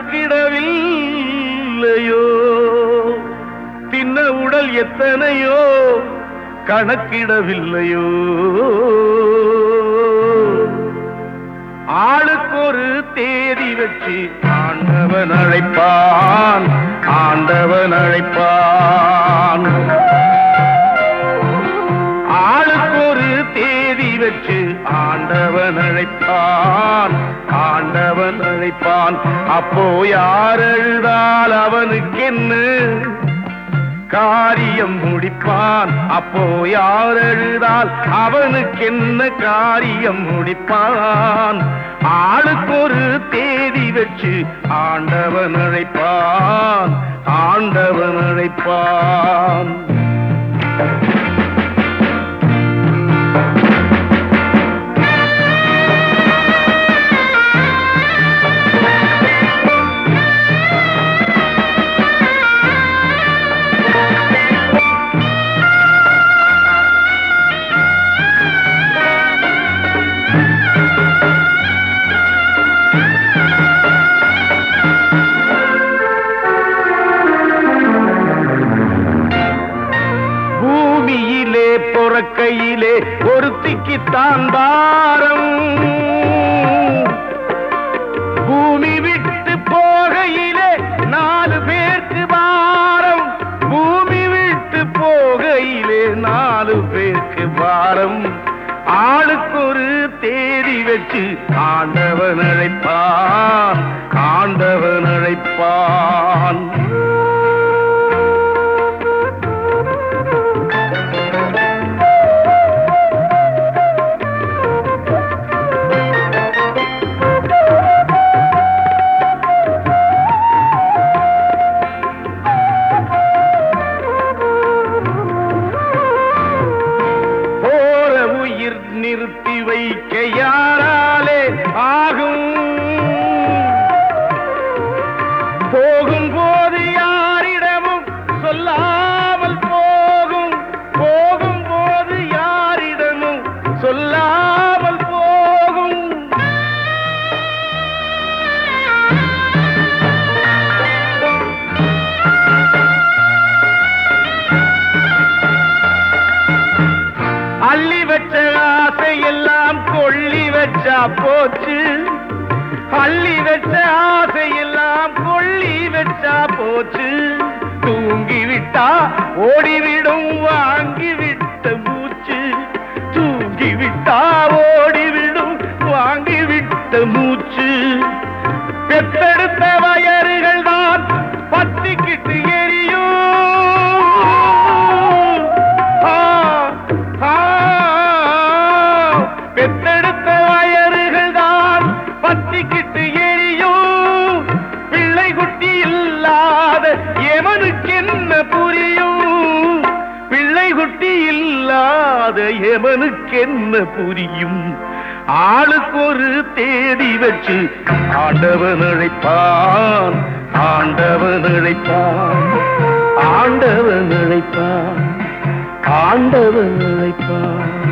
கணக்கிடவில்லையோ தின்ன உடல் எத்தனையோ கணக்கிடவில்லையோ ஆளுக்கு ஒரு தேதி வச்சு ஆண்டவன் அழைப்பான் ஆண்டவன் அழைப்பான் ஆளுக்கு ஒரு தேதி வச்சு ஆண்டவன் அழைப்பான் ஆண்டவன் அழைப்பான் அப்போ யார் அழுதால் அவனுக்கு என்ன காரியம் முடிப்பான் அப்போ யார் எழுதால் அவனுக்கு என்ன காரியம் முடிப்பான் ஆளுக்கு ஒரு தேதி வச்சு ஆண்டவன் அழைப்பான் ஆண்டவன் அழைப்பான் பூமியிலே பொறக்கையிலே ஒருத்திக்குத்தான் பாரம் பூமி விட்டு போகையிலே நாலு பேருக்கு பாரம் பூமி விட்டு போகையிலே நாலு பேருக்கு பாரம் ஆளுக்கு ஒரு தேதி வச்சு ஆண்டவன் அழைப்பான் ஆண்டவன் அழைப்பான் போற உயிர் நிறுத்தி வைக்க யாராலே ஆகும் போகும்போது யாரிடமும் சொல்லாமல் போகும் போகும்போது யாரிடமும் சொல்லாமல் போகும் அள்ளி வச்ச ஆசையெல்லாம் கொள்ளி வச்சா போச்சு அள்ளி வச்ச ஆசையெல்லாம் கொள்ளி வச்சா போச்சு தூங்கி விட்டா ஓடிவிடும் வாங்கி விட்ட மூச்சு தூங்கி விட்டா ஓடிவிடும் வாங்கி விட்ட மூச்சு பெத்தெடுத்த வயறுகள் தான் பத்திக்கிட்டு எரியும் ஆ, ஆ, பெத்தெடுத்த வயறுகள் தான் பத்திக்கிட்டு எரியும் பிள்ளை குட்டி இல்லாத எமனுக்கு என்ன புரியும் பிள்ளை குட்டி இல்லாத எமனுக்கு என்ன புரியும் ஆளுக்கு ஒரு தேதி வச்சு ஆண்டவன் அழைப்பான் ஆண்டவன் அழைப்பான் ஆண்டவன் அழைப்பான் ஆண்டவன் அழைப்பான்